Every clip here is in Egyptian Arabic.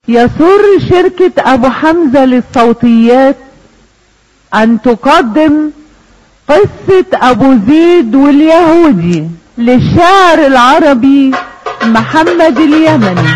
يسر شركة ابو حمزة للصوتيات ان تقدم قصة ابو زيد واليهودي للشاعر العربي محمد اليمني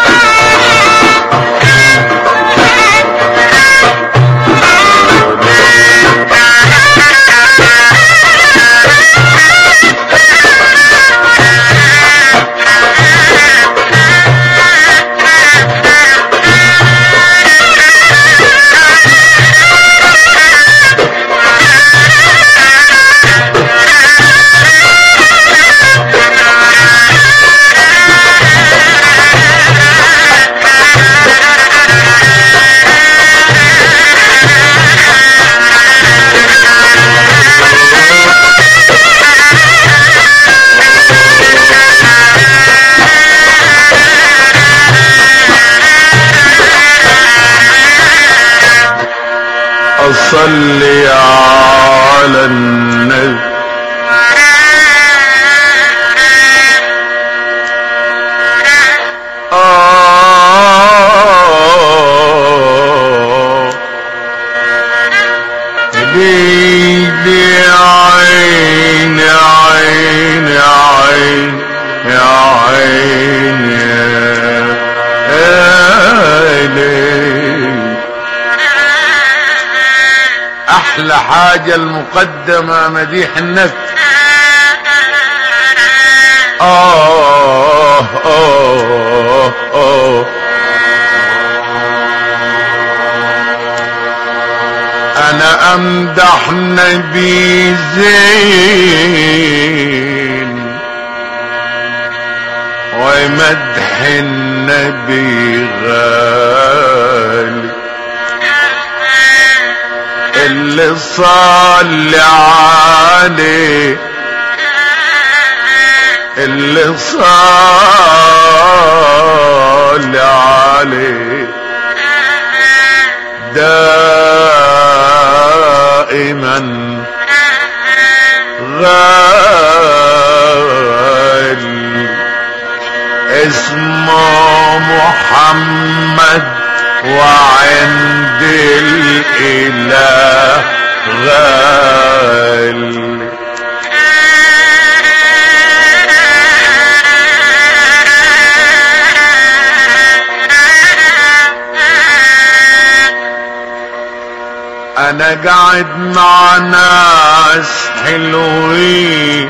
صلي على النبي آه ليلي عين عين عين يا عين يا ليل احلى حاجة المقدمة مديح النبي آه آه آه أنا أمدح نبي زين ومدح النبي غالي اللي صلي عليه اللي صلي عليه دائما غالي اسمه محمد وعند الإله غالي انا قاعد مع ناس حلوين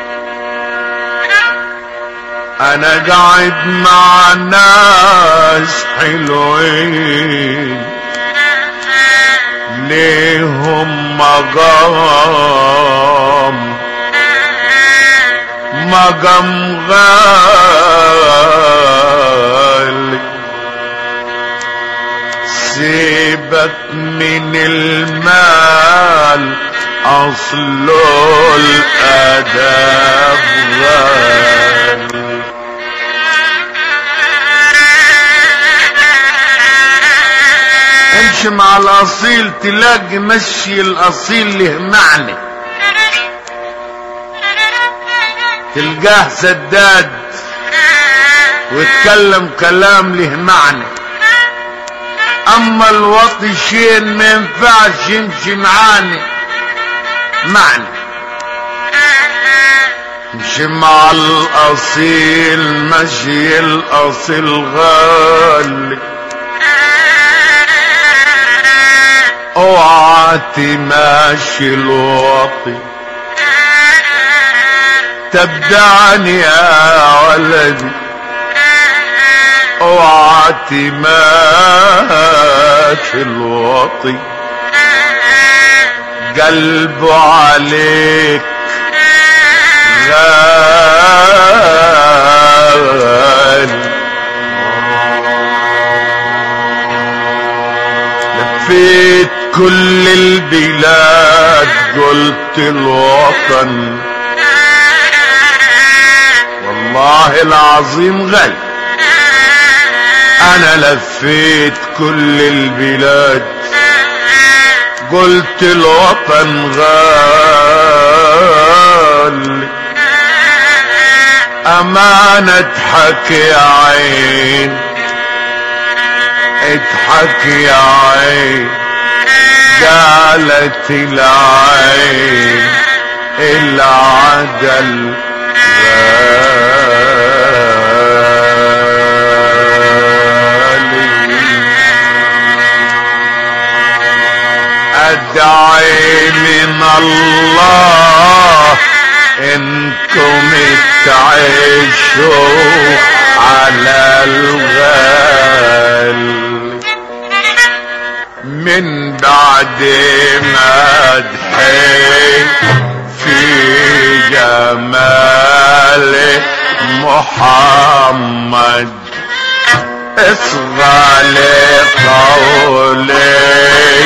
انا قاعد مع ناس حلوين ليهم مقام مقام غالي سيبك من المال اصله الادب غالي امشي مع الاصيل تلاقي مشي الاصيل له معنى تلقاه سداد ويتكلم كلام له معنى اما الوطي شين ما ينفعش يمشي معاني معنى امشي مع الاصيل مشي الاصيل غالي اوعى تماشي الوطي تبدعني يا ولدي اوعى تماشي الوطي قلبه عليك غالي لفيت كل البلاد قلت الوطن والله العظيم غالي انا لفيت كل البلاد قلت الوطن غالي امانة حكي عين اضحك يا عين قالت العين العدل ادعي من الله انكم تعيشوا على الغال من بعد ما ادحي في جمال محمد اصغى لقولي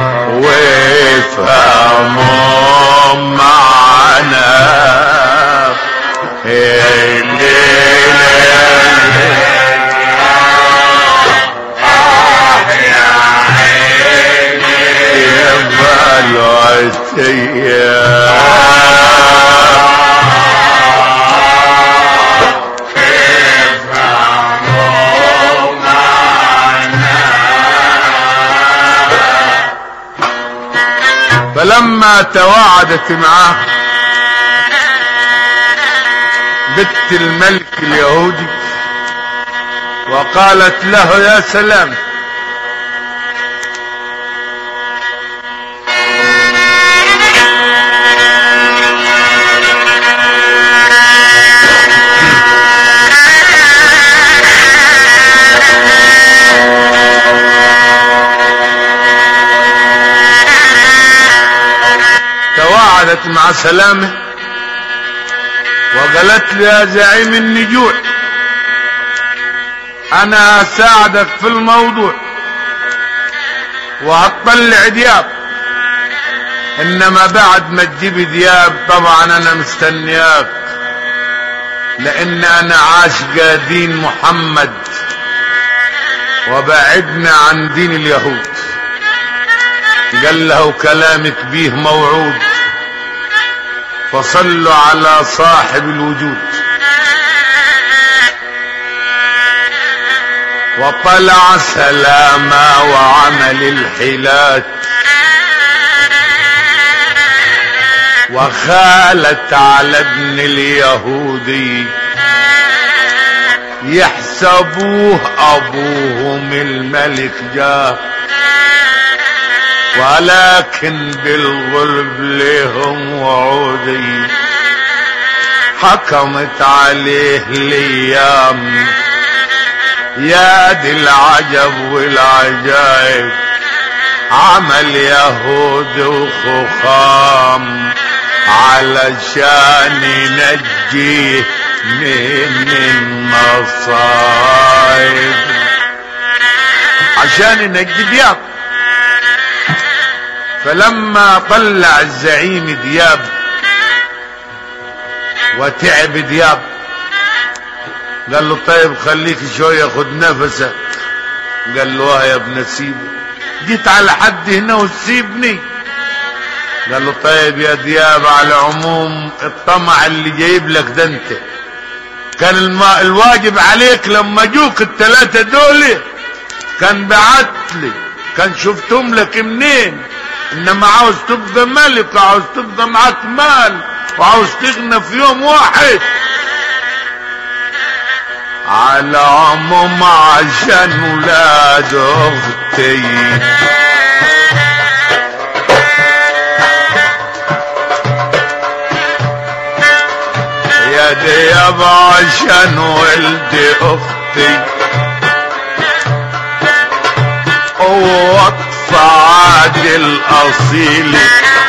وافهموا معنا فلما تواعدت معاه بنت الملك اليهودي وقالت له يا سلام تواعدت مع سلامه وقالت له يا زعيم النجوع انا اساعدك في الموضوع وهتطلع دياب انما بعد ما تجيب دياب طبعا انا مستنياك لان انا عاشقة دين محمد وبعدنا عن دين اليهود قال له كلامك بيه موعود فصلوا على صاحب الوجود وطلع سلاما وعمل الحيلات وخالت على ابن اليهودي يحسبوه ابوهم الملك جاه ولكن بالغلب لهم وعودي حكمت عليه الايام يا دي العجب والعجائب عمل يهود وخخام علشان ينجيه من المصايب عشان ينجي دياب فلما طلع الزعيم دياب وتعب دياب قال له طيب خليك شوية خد نفسك قال له اه يا ابن سيبه جيت على حد هنا وتسيبني قال له طيب يا دياب على العموم الطمع اللي جايب لك ده انت كان الم... الواجب عليك لما جوك الثلاثة دول كان بعت لي كان شفتهم لك منين انما عاوز تبقى ملك وعاوز تبقى معاك مال وعاوز تغنى في يوم واحد على عموم عشان ولاد اختي يا دياب عشان ولد اختي ووقف عادل اصيلي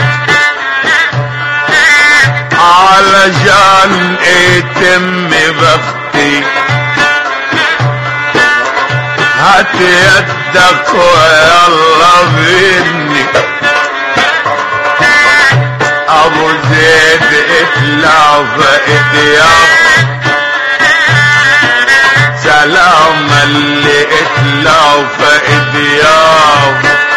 علشان يتم بختي هات يدك ويلا بيني ابو زيد اطلع فايديك سلام اللي اطلع فايديك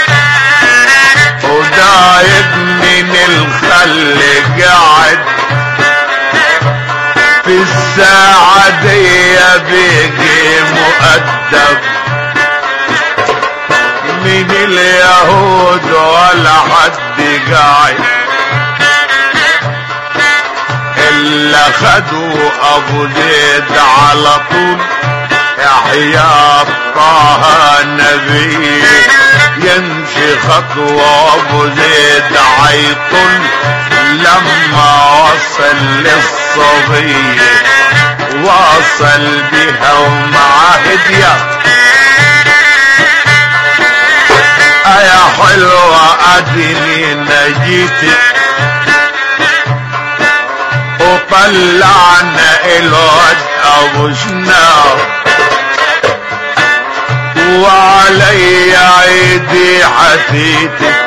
ودايد من الخل قاعد في الساعة دي بيجي مؤدب اليهود ولا حد قاعد إلا خدوا أبو زيد على طول يحيى طه النبي يمشي خطوة أبو زيد عيطل لما وصل للصبية واصل بها ومعاه هديه يا حلوة أدني نجيتك وطلعنا الواد أبو شناو وعلي عيدي حفيتك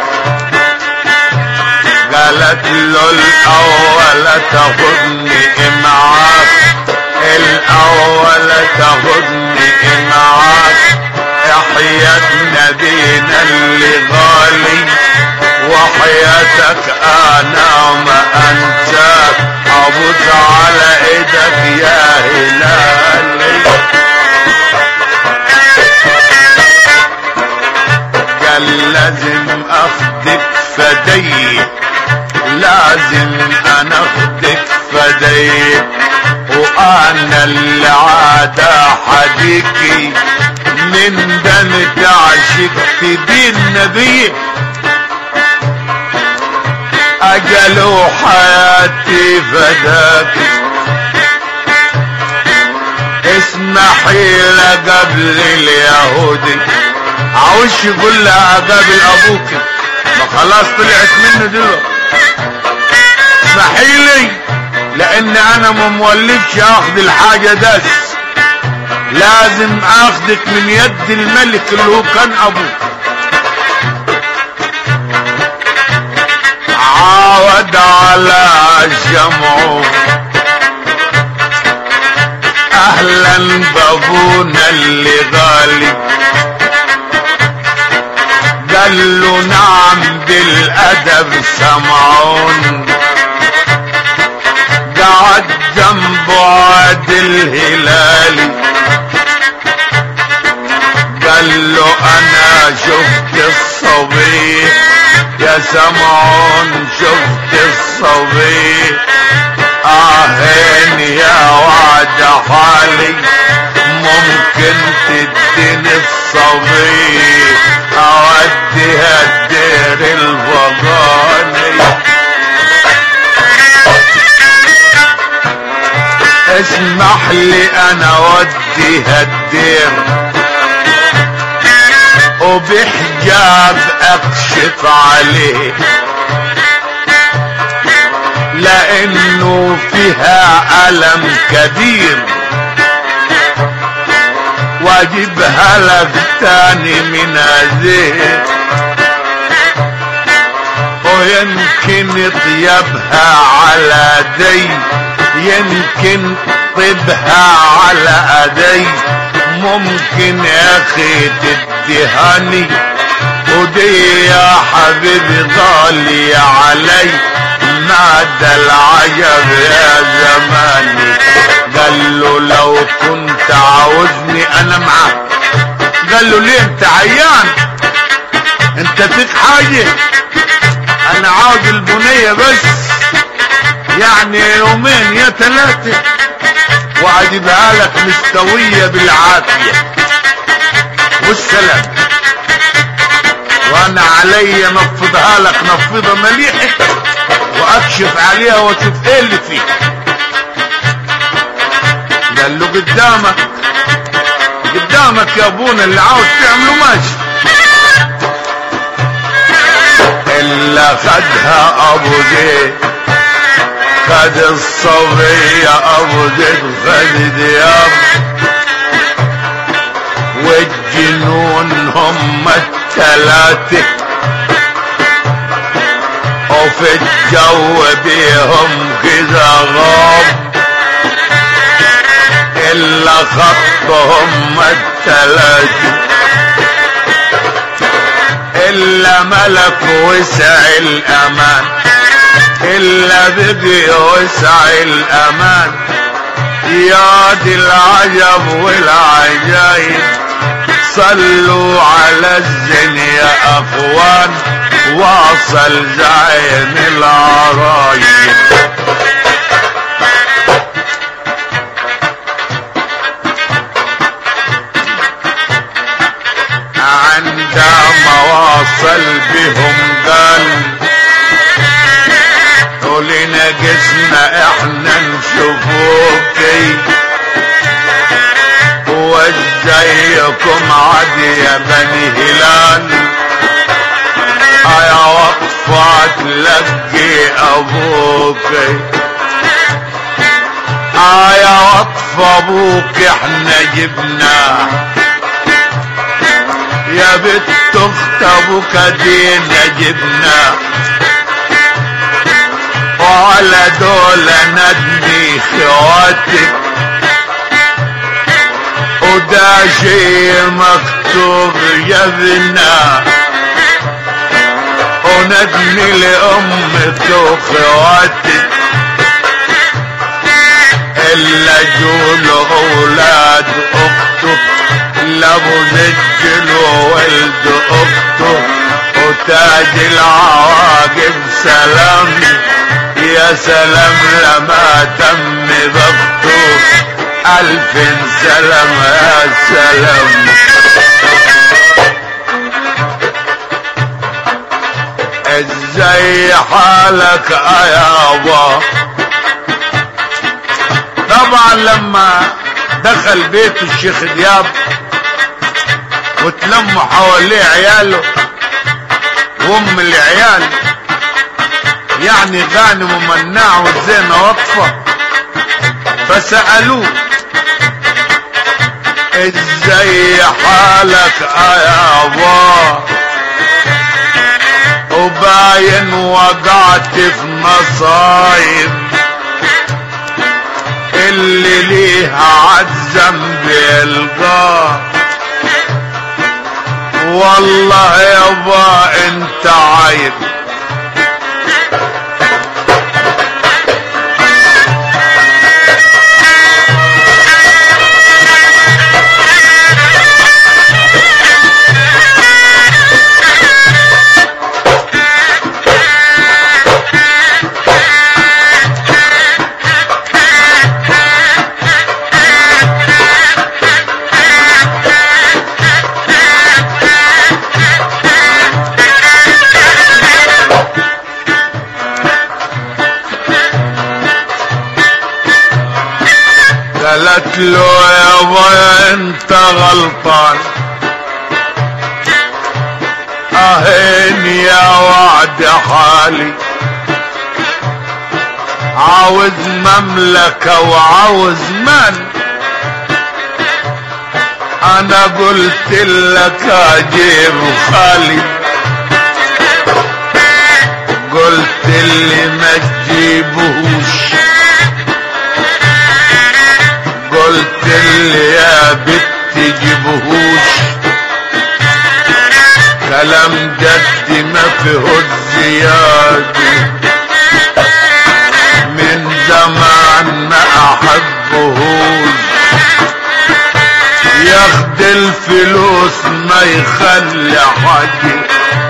قالت له الأول تاخدني معاك الأول تاخدني معاك حياة نبينا اللي غالي وحياتك انا ما انساك ابوس على ايدك يا هلالي قال لازم اخدك فدي لازم انا اخدك فدي وانا اللي عاد حديكي من دم عشقت دين نبي اجلوا حياتي فداك اسمحي له قبل اليهودي عاوش يقول لها قبل ابوك ما خلاص طلعت منه دلوقتي اسمحي لي لان انا ما مولدش اخذ الحاجه دس لازم اخذك من يد الملك اللي هو كان ابوك عاود على جمعه اهلا بابونا اللي غالي قال له نعم بالادب سمعون قعد جنبه عاد الهلالي قال له انا شفت الصبي يا سمعون شفت الصبي اهين يا وعد حالي ممكن تديني الصبي اوديها الدير الفضاني اسمح لي انا اوديها الدير وبحجاب اكشف عليه لانه فيها الم كبير واجيبها لك تاني من هذه ويمكن طيبها على دي يمكن طيبها على ايدي ممكن يا اخي تدهني ودي يا حبيبي غالي علي مادى العجب يا زماني قال له لو كنت عاوزني انا معاك قال له ليه انت عيان انت فيك حاجة انا عاوز البنية بس يعني يومين يا ثلاثة واجيبها لك مستوية بالعافية والسلام وانا علي نفضها لك نفضة مليحة واكشف عليها واشوف ايه اللي فيها قال له قدامك قدامك يا ابونا اللي عاوز تعمله ماشي الا خدها ابو زيد خد الصبي يا ابو زيد خد دياب والجنون هم الثلاثه وفي الجو بيهم كذا غاب الا خطهم الثلاثه الا ملك وسع الامان الا بقي وسع الامان يا دي العجب والعجايب صلوا على الزين يا اخوان واصل زين العرايس عندما واصل بهم قال قولنا جسنا احنا نشوفوكي وازيكم عاد يا بني هلال يا وقفة تلقي ابوك يا وقفة ابوك احنا جبناه يا بنت اخت ابوك دينا جبنا وعلى دول ندني خواتك وده شيء مكتوب يا بنا وندني لأمك وخواتك إلا جول أولاد أختك لابو زجل وولد أخته وتاج العواقب سلام يا سلام لما تم ضبطه ألف سلام يا سلام ازاي حالك يا ابا طبعا لما دخل بيت الشيخ دياب وتلموا حواليه عياله وام العيال يعني غانم ومناع وزينة واقفة فسألوه ازاي حالك يا ابا وباين وقعت في مصايب اللي ليها عالذنب يلقاه والله يابا انت عايب قالت له يابا انت غلطان اهين يا وعد حالي عاوز مملكة وعاوز من انا قلت لك اجيب خالي قلت اللي ما تجيبوش قلت اللي يا بت تجيبهوش كلام جد ما فيه الزيادة من زمان ما احبهوش ياخد الفلوس ما يخلي حد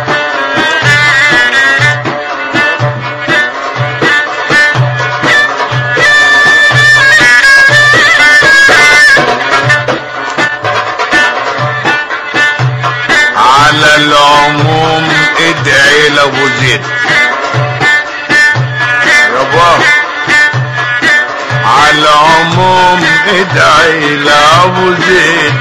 على العموم ادعي لابو زيد يابا على العموم ادعي لابو زيد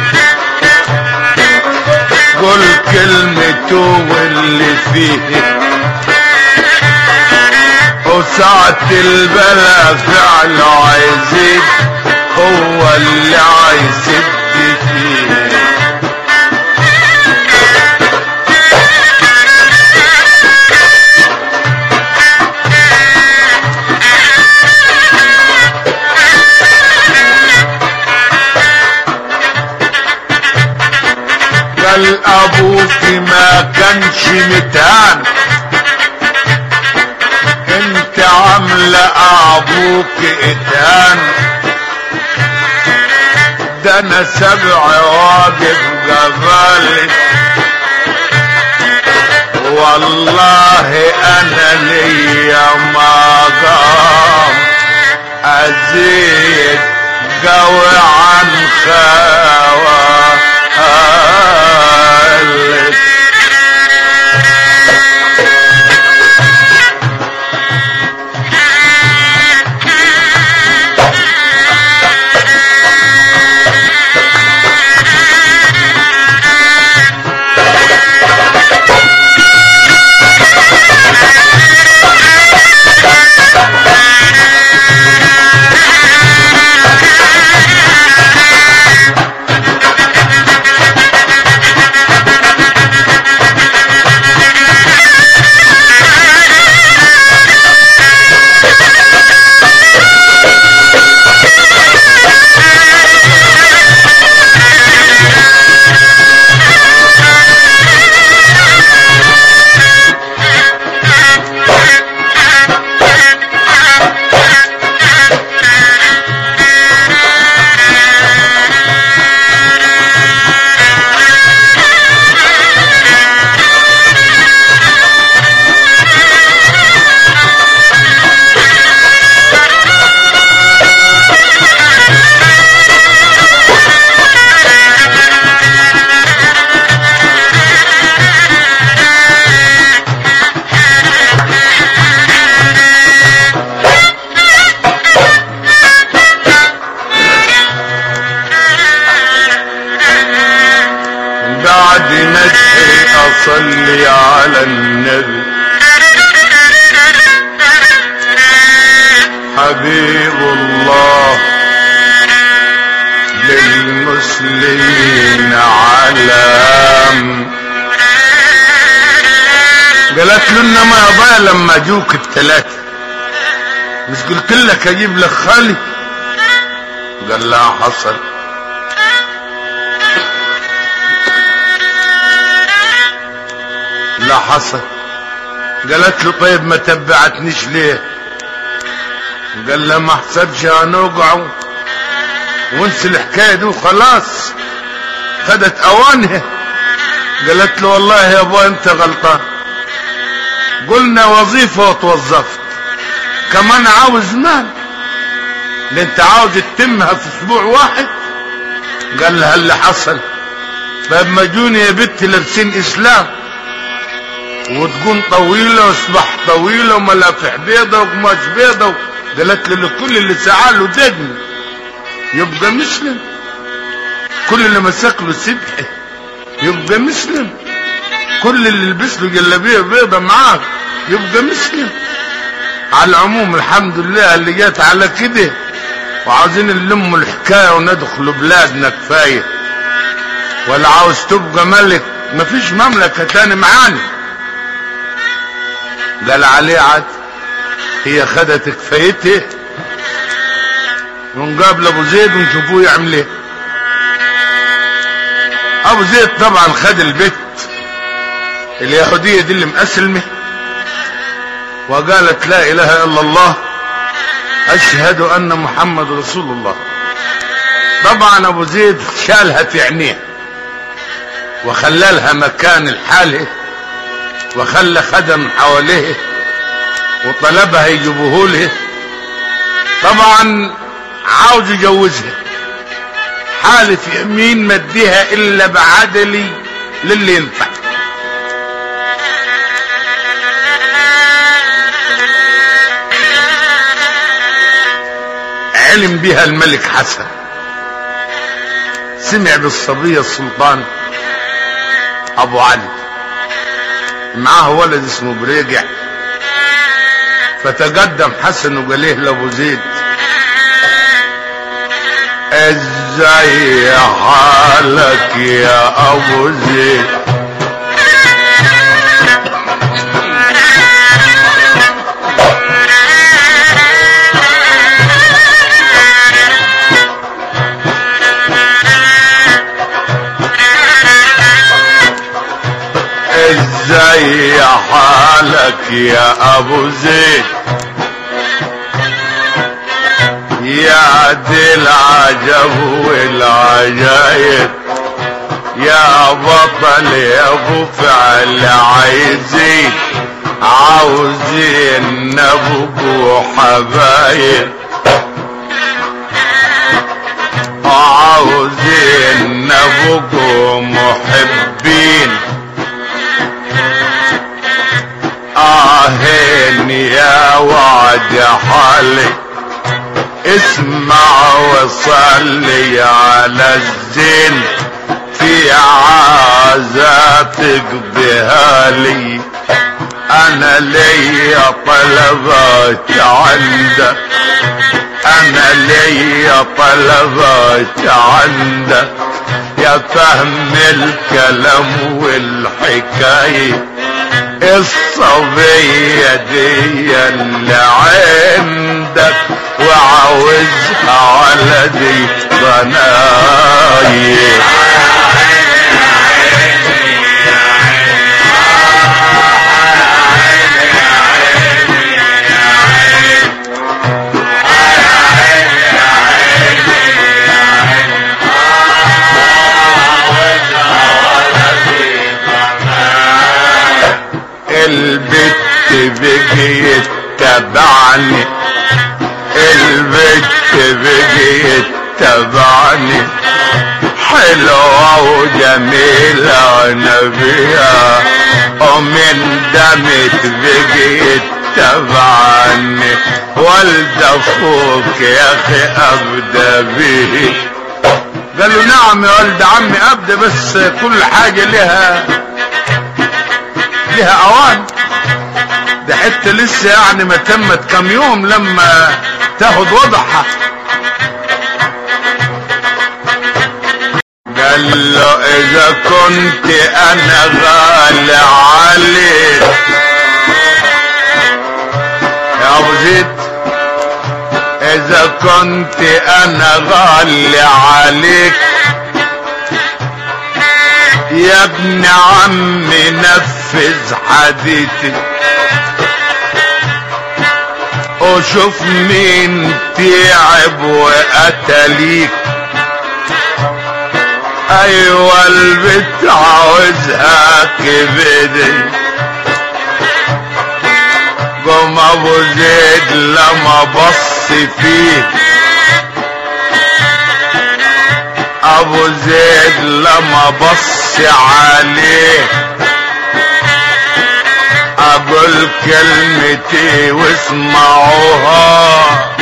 قل كلمته واللي فيه وساعة البلا فعله عايزيد هو اللي عايزد فيه قال ابوك ما كانش متهان انت عامله ابوك اتهان ده سنة سبع واقف قبالي والله انا ليا مقام ازيد قوي عن خوالي بعد مدحي اصلي على النبي حبيب الله للمسلمين علام قالت له انما يا ابويا لما جوك الثلاثه مش قلت لك اجيب لك خالي قال لها حصل لا حصل قالت له طيب ما تبعتنيش ليه قال لها ما حسبش هنوقعوا وانسى الحكايه دي وخلاص خدت اوانها قالت له والله يا ابو انت غلطان قلنا وظيفه وتوظفت كمان عاوز مال اللي انت عاوز تتمها في اسبوع واحد قال لها اللي حصل طيب ما جوني يا بنت لابسين اسلام وتكون طويلة وصبح طويلة وملافح بيضة وقماش بيضة قالت له كل اللي سعى له دجن يبقى مسلم كل اللي مسك له سبحة يبقى مسلم كل اللي لبس له جلابيه بيضة معاه يبقى مسلم على العموم الحمد لله اللي جات على كده وعاوزين نلم الحكاية وندخل بلادنا كفاية ولا عاوز تبقى ملك مفيش مملكة تاني معانا قال عليه عاد هي خدت كفايتها ونقابل ابو زيد ونشوفوه يعمل ايه ابو زيد طبعا خد البت اليهودية دي اللي مأسلمة وقالت لا اله الا الله اشهد ان محمد رسول الله طبعا ابو زيد شالها في عينيه وخلالها مكان الحاله وخلى خدم حواليه وطلبها يجيبوه له طبعا عاوز يجوزها حالف يمين ما اديها الا بعدلي للي ينفع علم بها الملك حسن سمع بالصبية السلطان ابو علي معاه ولد اسمه بريجع فتقدم حسن وقال له لابو زيد ازاي حالك يا ابو زيد ازاي حالك يا ابو زيد يا دي العجب والعجايب يا بطل يا ابو فعل عايزين عاوزين نبقوا حبايب عاوزين نبقوا محبين آهين يا وعد حالي اسمع وصلي على الزين في عزاتك بهالي انا لي طلبات عندك انا لي طلبات عندك يا فهم الكلام والحكايه الصبية دي اللي عندك وعاوزها على دي ضنايا البت بقيت تبعني البت بقيت تبعني حلوة وجميلة ونبيها ومن دمت بقيت تبعني والد اخوك يا اخي ابدا به قال له نعم يا ولد عمي ابدا بس كل حاجة لها لها اوان ده حتى لسه يعني ما تمت كم يوم لما تاخد وضعها قال له اذا كنت انا غالي عليك يا ابو زيد اذا كنت انا غالي عليك يا ابن عمي نفذ حديثي وشوف مين تعب وقتليك ايوه البت عاوزها كبدي قوم ابو زيد لما بص فيه ابو زيد لما بص عليه اقول كلمتي واسمعوها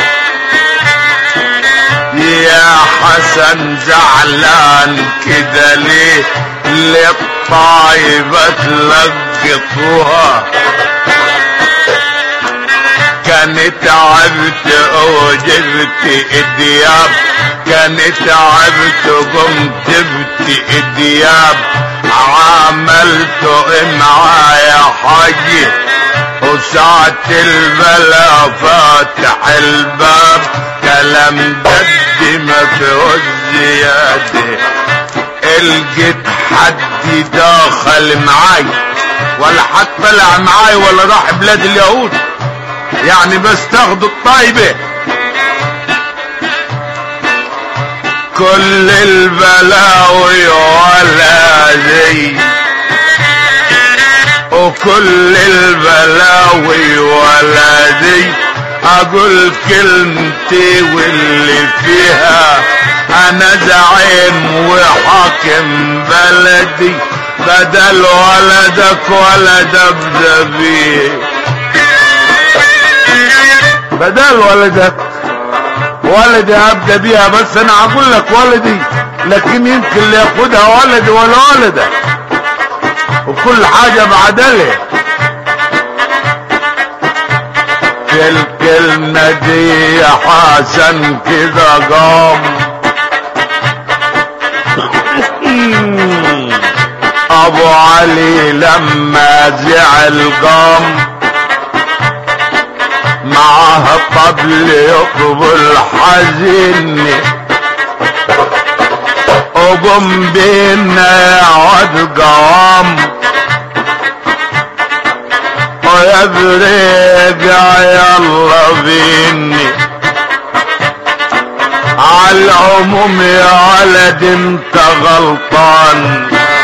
يا حسن زعلان كده ليه للطايبة تلقطوها كانت تعبت وجبت الدياب كانت تعبت وقمت جبت الدياب عملت معايا حاجي وساعة البلا فاتح الباب كلام جد ما فيهوش زيادة القيت حد داخل معاي ولا حد طلع معاي ولا راح بلاد اليهود يعني بس تاخدوا الطايبة كل البلاوي ولا زي وكل البلاوي ولا زي اقول كلمتي واللي فيها انا زعيم وحاكم بلدي بدل ولدك ولد ابدبي بدل ولدك ولدي ابدا بيها بس انا اقول لك ولدي لكن يمكن اللي ياخدها ولدي ولا ولدك وكل حاجة بعدله في الكلمة دي يا حسن كده قام ابو علي لما زعل قام معاه الطبل يقبل حزين وقم بينا يقعد قوام ويا بريق يلا بيني عالعموم يا ولد انت غلطان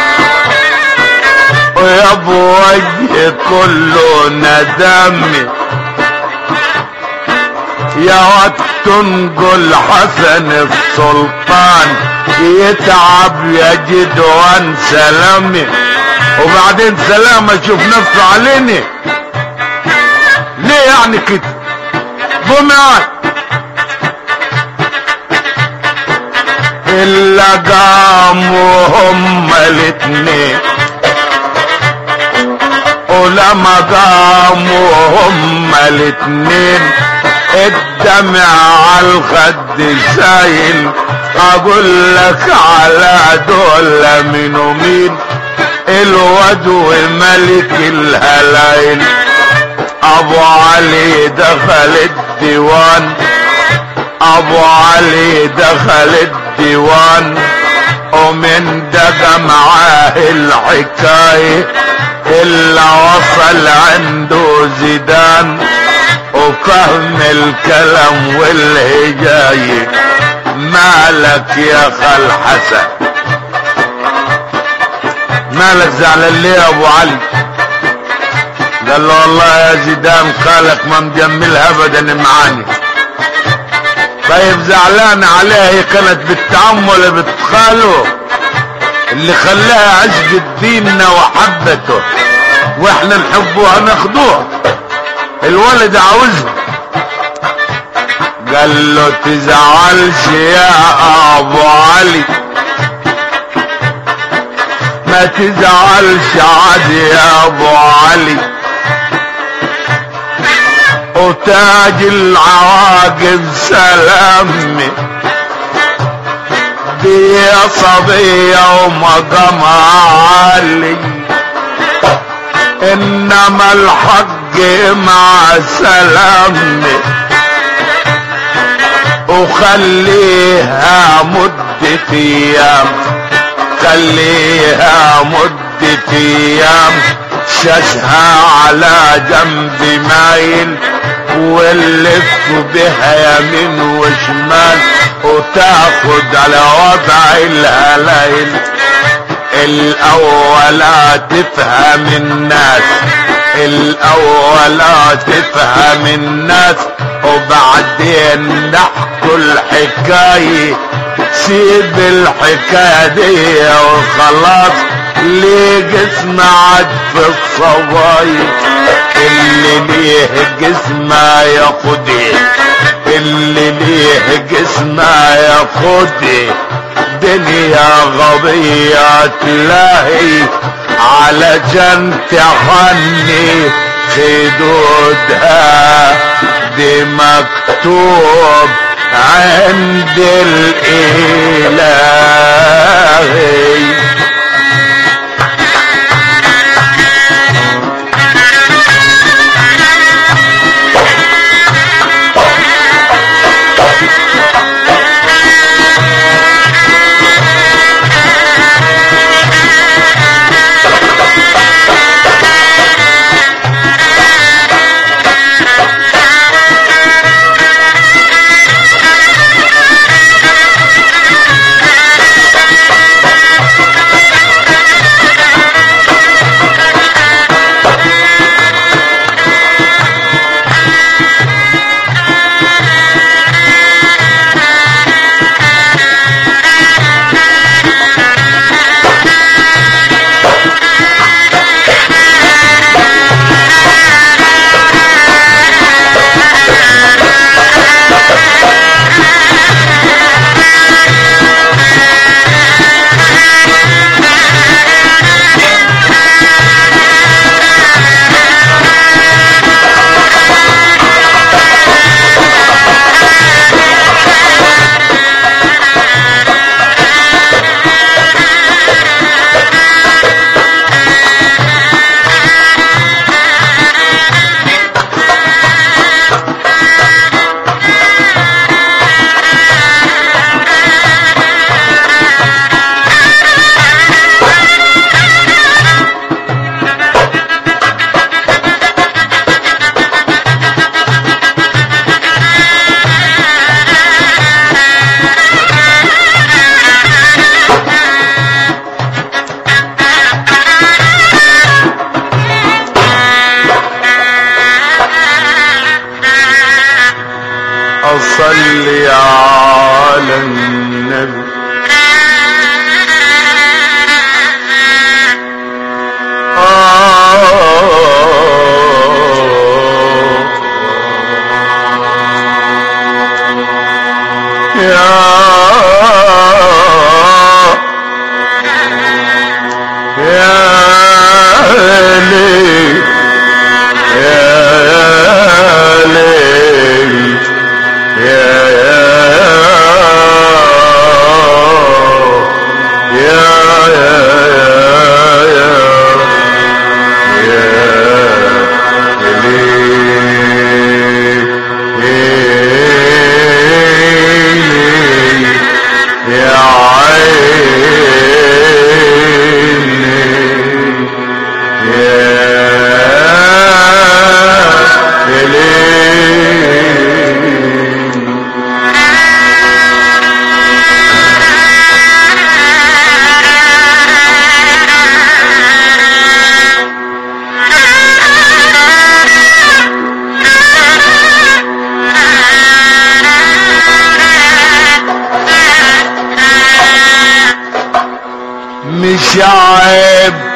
ويا ابو وجه كله ندم يا واد تنقل حسن السلطان يتعب يجد وان سلامي وبعدين سلام اشوف نفسه عليني ليه يعني كده بمعك الا قاموا هم الاتنين ولما قاموا هم الاتنين الدمع على الخد سايل اقول لك على دول من ومين الودو ملك الهلايل ابو علي دخل الديوان ابو علي دخل الديوان ومن دقى معاه الحكاية الا وصل عنده زيدان وفهم الكلام والهجاية مالك يا خال حسن مالك زعلان ليه يا ابو علي قال له والله يا زيدان خالك ما مجملها ابدا معاني طيب زعلان عليها هي كانت بالتعم ولا بتخاله اللي خلاها عشق ديننا وحبته واحنا نحبوها ناخدوها الولد عاوزها قال له تزعلش يا ابو علي ما تزعلش عاد يا ابو علي وتاج العواقب سلامي دي يا صبية ومقام عالي انما الحق مع سلامي وخليها مدة ايام خليها مدة ايام شاشها على جنب مايل ونلف بها يمين وشمال وتاخد على وضع الهلايل الاولى تفهم الناس الاولى تفهم الناس وبعدين نحكوا الحكاية سيب الحكاية دي وخلاص ليه جسم عد في الصبايا اللي ليه جسم ياخدي اللي ليه جسم ياخدي دنيا غبية تلاهي علشان تغني خدودها دي مكتوب عند الإلهي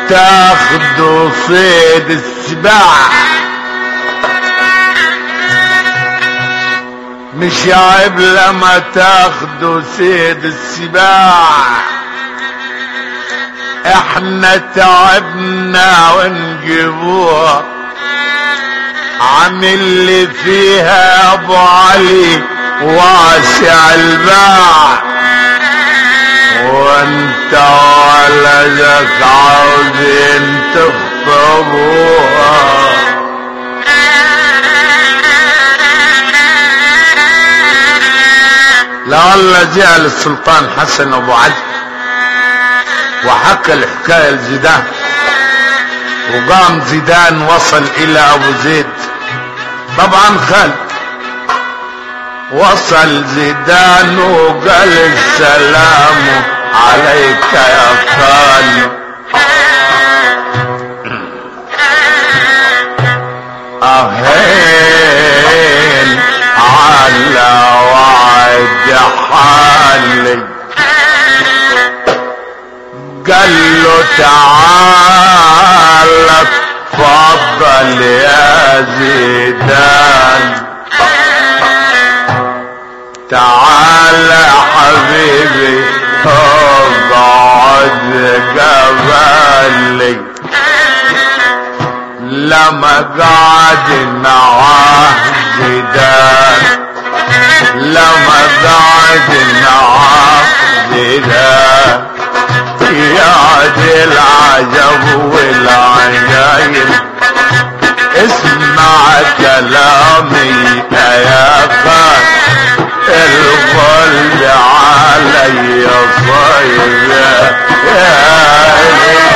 تاخدوا صيد السباع مش عيب لما تاخدوا صيد السباع احنا تعبنا ونجيبوها عن اللي فيها ابو علي واسع الباع وانت ولدك عاوزين تخطبوها لعل زعل السلطان حسن ابو علي وحكى الحكايه لزيدان وقام زيدان وصل الى ابو زيد طبعا خالد وصل زيدان وقال السلام عليك يا خالد اهين على وعد حالي قال له تعال تفضل يا زيدان تعال حبيبي اقعد قبلي لما قعد معاه زيدان لما قعد معاه زيدان يا دي العجب والعجايب اسمع كلامي يا خان القلب علي صيب يا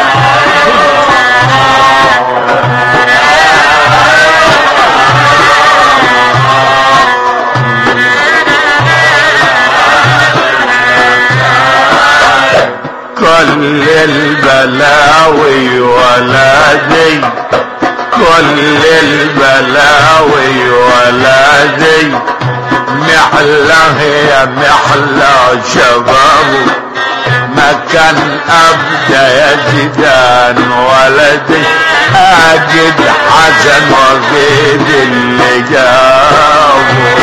كل البلاوي ولدي كل البلاوي ولدي محلة يا محلة شباب ما كان ابدا يا زيدان ولدي اجد حسن وقيد اللي جابه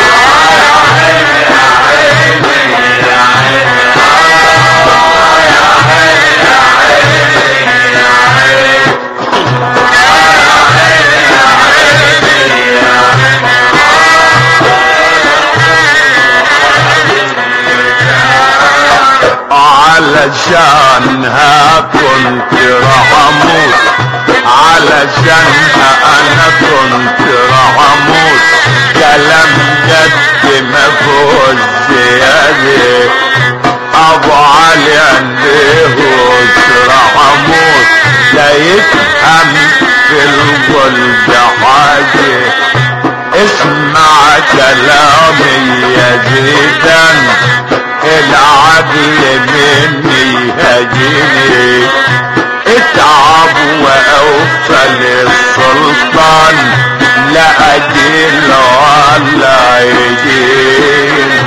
علشانها كنت راح اموت علشانها انا كنت راح اموت كلام جد ما فوز زيادة ابو علي عنده راح اموت لا يفهم في القلب حاجه اسمع كلامي يا زيدان العدل مني هجيني اتعب واوفى للسلطان لا اجيل ولا يجيني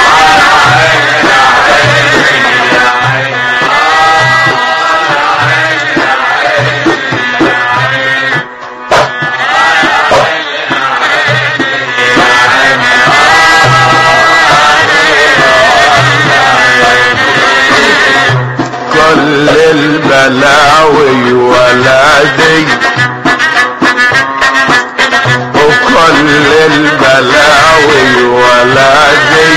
كل البلاوي ولدي وكل البلاوي ولدي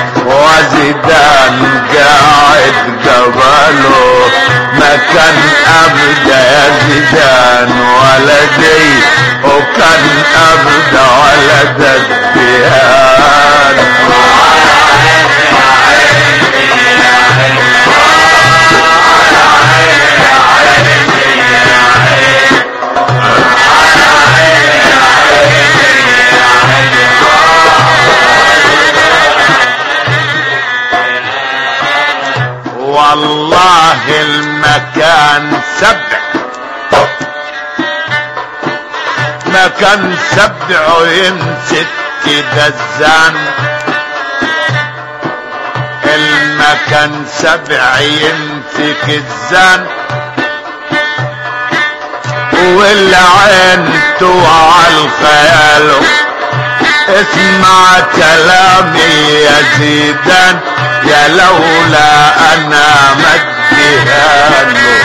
وزيدان قاعد قبله ما كان ابدا يا زيدان ولدي وكان ابدا ولد الديان والله المكان سبع مكان سبع يمسك كده الزان المكان سبع يمسك الزان والعين توعى الخيال اسمع كلامي يا زيدان يا لولا انا مديها له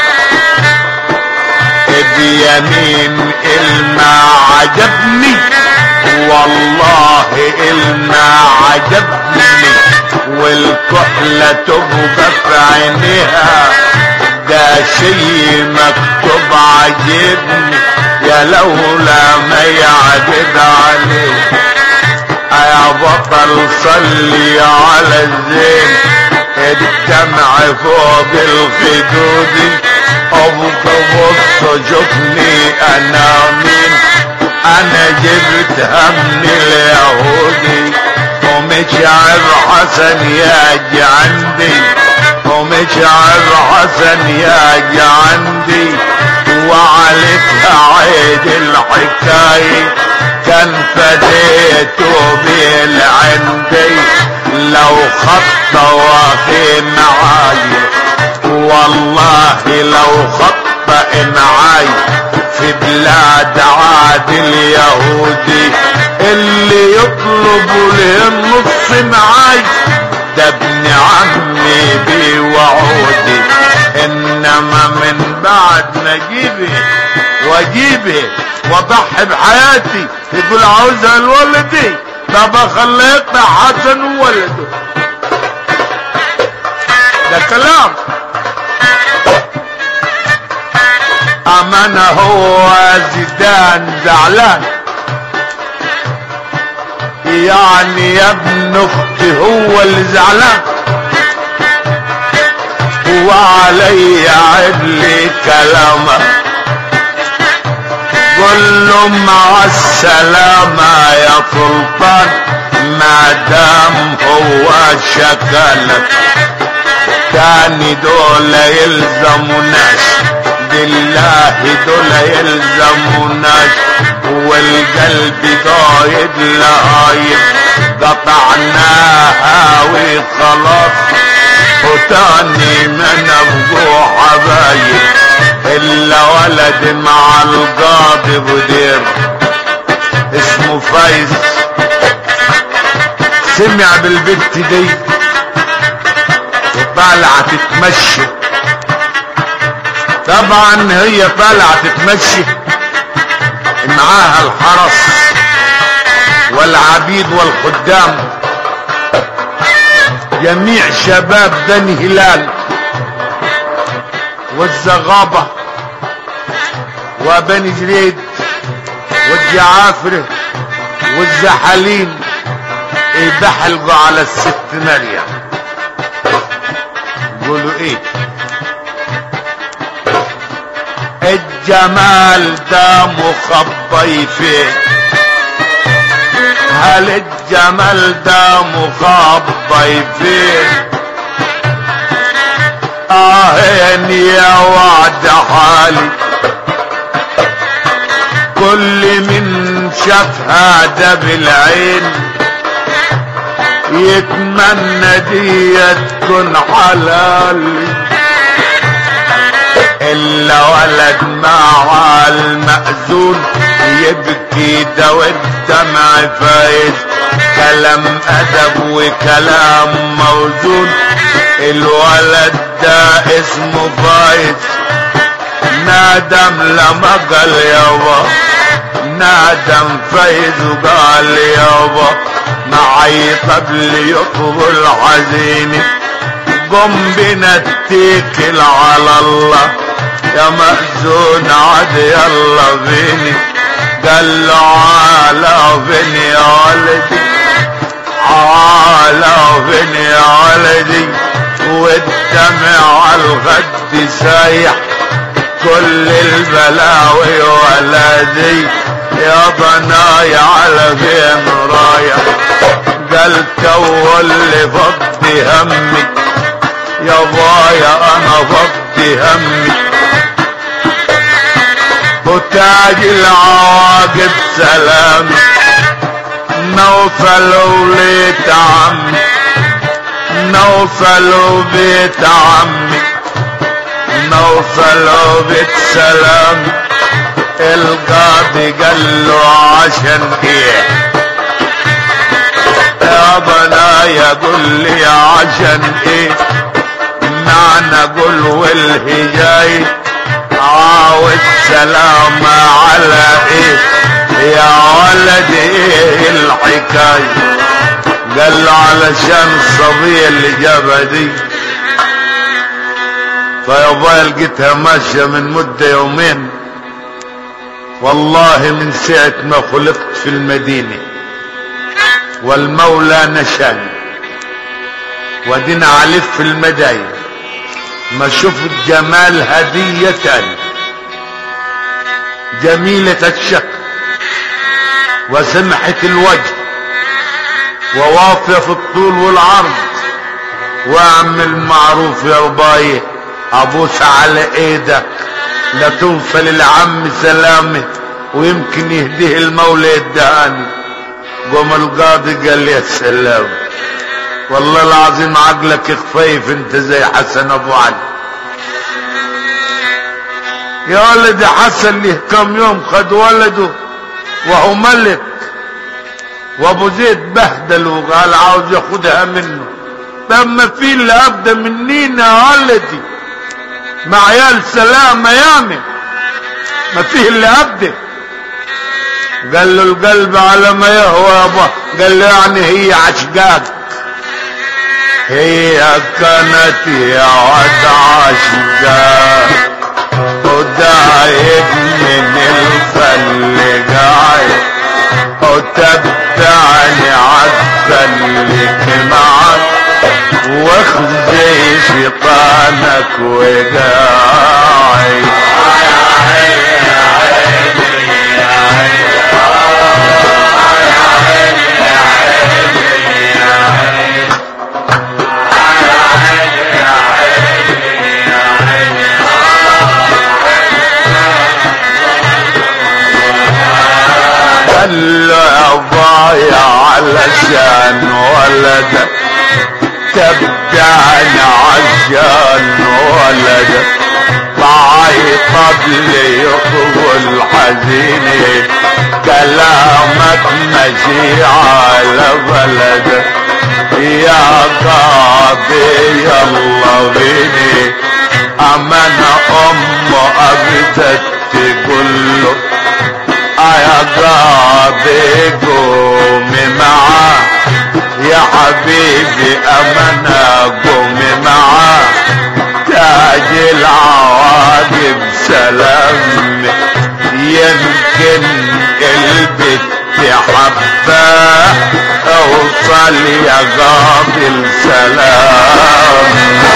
بيمين الما عجبني والله الما عجبني والكحلة تبقى في عينيها ده شي مكتوب عجبني يا لولا ما يعجب عليه يا بطل صلي على الزين الدمع فوق الخدود ابقى بص شوفني انا مين انا جبت هم اليهودي ومشعر حسن ياجي عندي ومشعر حسن ياجي عندي وعلتها عيد الحكاية كان فديته بالعندي لو خط واخي معاي والله لو خط معاي في بلاد عاد اليهودي اللي يطلبوا له النص معاي ده ابن عمي بوعودي انما من بعد ما اجيبه واجيبه واضحي بحياتي يقول عاوزها لولدي طب اخليه يقطع حسن وولده ده كلام اما انا هو زيدان زعلان يعني يا ابن اختي هو اللي زعلان وعلي عدلي كلامه قل له مع السلامة يا سلطان ما دام هو شكلك تاني دول يلزموناش بالله دول يلزموناش والقلب قايد لهايد قطعناها وخلاص وتاني ما نبقوا حبايب الا ولد مع القاضي بدير اسمه فايز سمع بالبنت دي وطالعة تتمشى طبعا هي طالعة تتمشى معاها الحرس والعبيد والخدام جميع شباب بني هلال والزغابة وبني جريد والجعافرة والزحالين يبحلقوا على الست مريم يقولوا ايه الجمال ده مخبي فين هل الجمال ده مخبي فين آهين يا وعد حالي كل من شاف هذا بالعين يتمنى دي تكون حلال الا ولد مع المأذون يبكي ده والدمع فايز كلام ادب وكلام موزون الولد ده اسمه فايز نادم لما قال يابا نادم فايز وقال يابا معي قبل يطب الحزين قم بنا اتكل على الله يا مأذون عد يلا بيني قال له عالى فيني يا ولدي عالى فيني يا ولدي والدمع على الخد سايح كل البلاوي ولدي يا ضناي على فين رايح قال تو اللي فضي همي يا بايا انا فضي همي وتاج العواقب سلام نوصل وليت عمي نوصل بيت عمي نوصل بيت سلام القاضي قال له عشان ايه يا بنايا قل لي عشان ايه معنى قل والهجاي عاوز سلامة على ايه يا ولد ايه الحكاية قال له علشان الصبية اللي جابها دي فيابا لقيتها ماشية من مدة يومين والله من ساعة ما خلقت في المدينة والمولى نشاني ودينا علف في المداين ما شفت جمال هدية تاني جميلة الشكل وسمحة الوجه ووافية في الطول والعرض واعمل معروف يا رباية ابوس على ايدك لا توصل العم سلامة ويمكن يهديه المولى يدهاني قوم القاضي قال لي يا سلام والله العظيم عقلك خفيف انت زي حسن ابو علي يا ولد حسن له كم يوم خد ولده وهو ملك وابو زيد بهدله وقال عاوز ياخدها منه لما في اللي ابدا منينا يا ولدي مع عيال سلامة يامي ما فيه اللي ابدا قال له القلب على ما يهوى يابا قال له يعني هي عشقاك هي كانت يا عد عشقاك ودايق من الفل قاعد وتبعني عالسلك معك واخزي شيطانك وقاعد قال له يا ضايع علشان ولدك تبدأنا عشان ولدك طاعي طبلي يطول حزيني كلامك مشي على بلدك يا قاضي يلا بيني أمانة أمه أبدت تقول له يا قاضي قومي معاه يا حبيبي امنا قومي معاه تاج العواقب سلام يمكن البت حباه اوصل يا قاضي السلام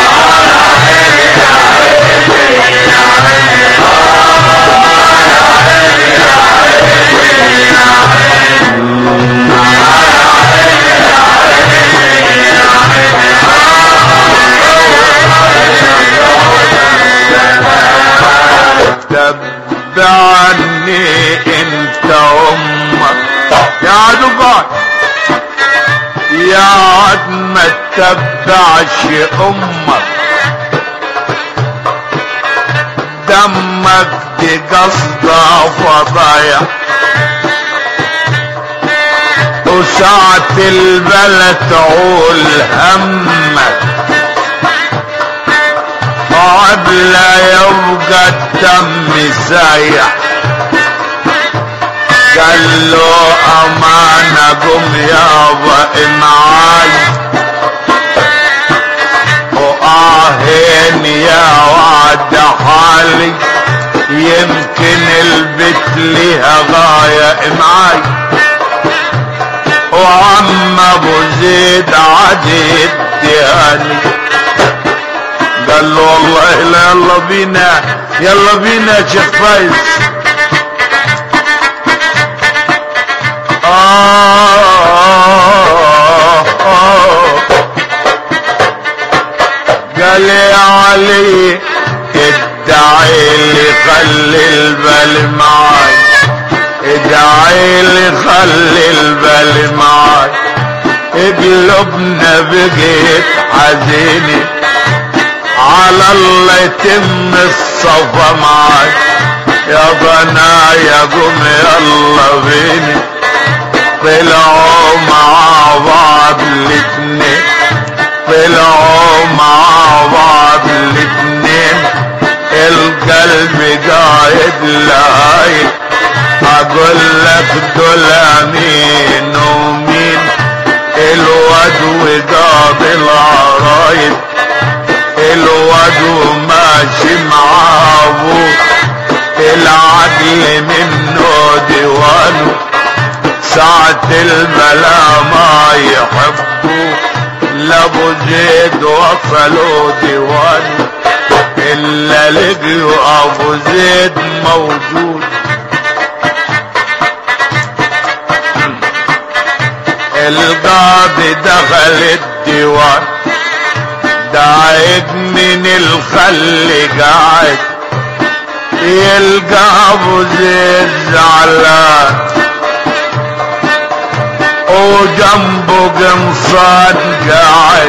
تبعني انت امك يا عدوكات يا عد ما تتبعش امك دمك دي قصدة فضايع وساعة البلد تعول همك قبل يبقى الدم سايح قال له امانة قم يابا معاي واهين يا وعد حالي يمكن البت ليها غاية معاي وعم ابو زيد عديد دهاني قال له والله لا يلا بينا يلا بينا يا شيخ فايز آه آه قال يا علي ادعي لي خلي البال معاي ادعي لي خلي البال معاي قلوبنا بقيت حزينه على الله يتم الصفا معاي يا بنايا قوم يلا بيني طلعوا مع بعض الاتنين طلعوا مع بعض الاتنين القلب قايد لايد اقول لك دول مين ومين الواد وقاضي العرايد الواد وماشي مع ابوه العدل منه ديوانه ساعة الملا ما يحبوا لابو زيد وصلوا ديوانه الا لقيوا ابو زيد موجود القاضي دخل الديوان داعد من الخل قاعد يلقى ابو زيد زعلان وجنبه قمصان قاعد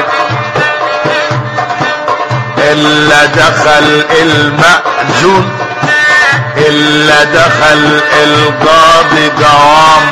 الا دخل المأذون الا دخل القاضي قوام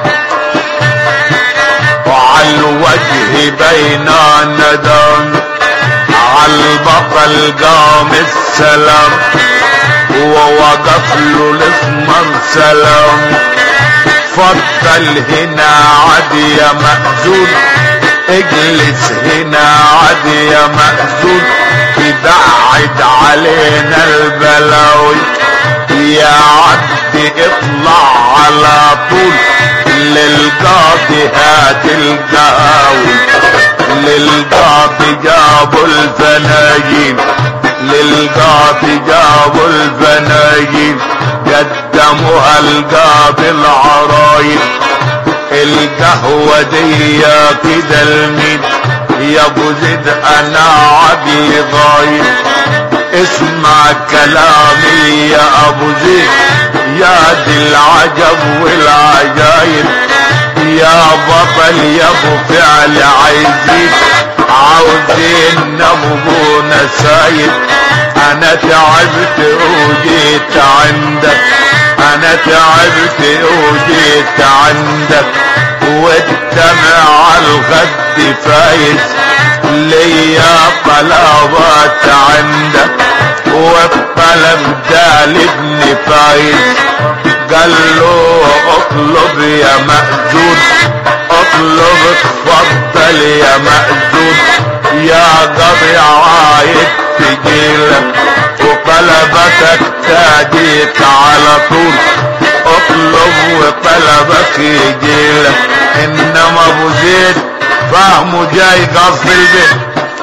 وعلى الوجه بين ندم على البطل قام السلام ووقف له الاسمر سلام فضل هنا عد يا مأذون اجلس هنا عد يا مأذون تبعد علينا البلاوي يا عد اطلع على طول للقاضي هات القهاوي للقاضي جابوا الفناجين للقاضي جابوا الفناجين قدموها القاضي العرايب القهوة دي كده المين يا ابو زيد انا عقلي ضايع اسمع كلامي يا ابو زيد يا دي العجب والعجايب يا بطل يا ابو فعل عايزين عاوزين نبقونا سايب انا تعبت وجيت عندك انا تعبت وجيت عندك والدمع على الخد فايز ليا طلبات عندك والطلب ده لابن فايز قال له اطلب يا مأذون اطلب اتفضل يا مأذون يا قضي عايد تجيلك وطلبتك تاديك على طول اطلب وطلبك يجيلك انما ابو زيد فهمه جاي قصد البيت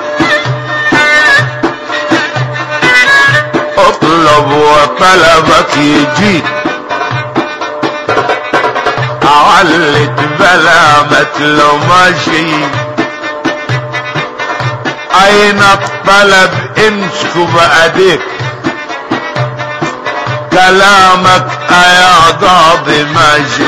اطلب وطلبك يجيك علت بلا مثل ماشي اين الطلب امسك بأديك كلامك يا قاضي ماشي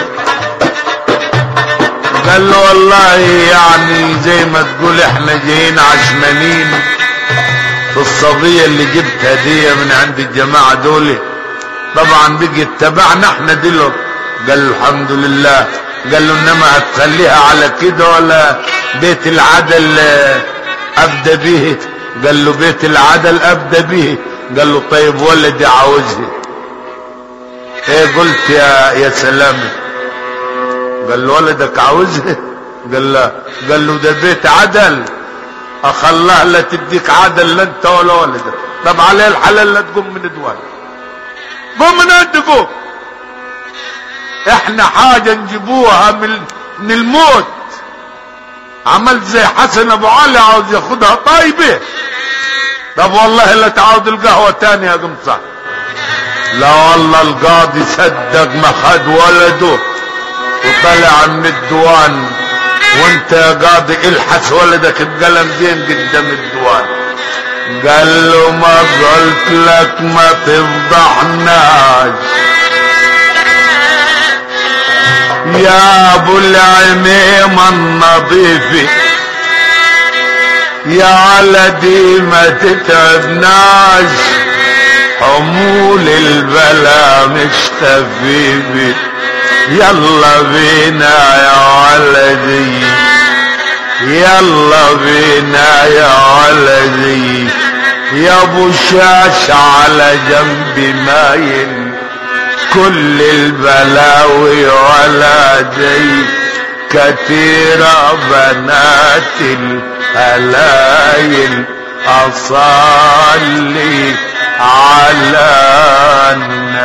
قال له والله يعني زي ما تقول احنا جايين عشمانين في الصبية اللي جبت هدية من عند الجماعة دول طبعا بقي اتبعنا احنا دلوقتي قال له الحمد لله قال له انما هتخليها على كده ولا بيت العدل ابدا به قال له بيت العدل ابدا به قال له طيب ولدي عاوزها ايه قلت يا يا سلام قال له ولدك عاوزها قال له قال له ده بيت عدل اخلاه لا تديك عدل لا انت ولا ولدك طب عليه الحلال لا تقوم من دوال قوم من انت قوم احنا حاجة نجيبوها من, من الموت عملت زي حسن ابو علي عاوز ياخدها طيبة طب والله لا تعود القهوة تاني يا قمصة لا والله القاضي صدق ما خد ولده وطلع من الديوان وانت يا قاضي الحس ولدك بقلم زين قدام الديوان قال له ما قلت لك ما تفضحناش يا ابو العميم النظيف يا علدي ما تتعبناش حمول البلد البلا مختفي بي يلا بينا يا ولدي يلا بينا يا ولدي يا ابو شاش على جنبي مايل كل البلاوي ولدي كثيرة بنات الهلايل أصلي على النبي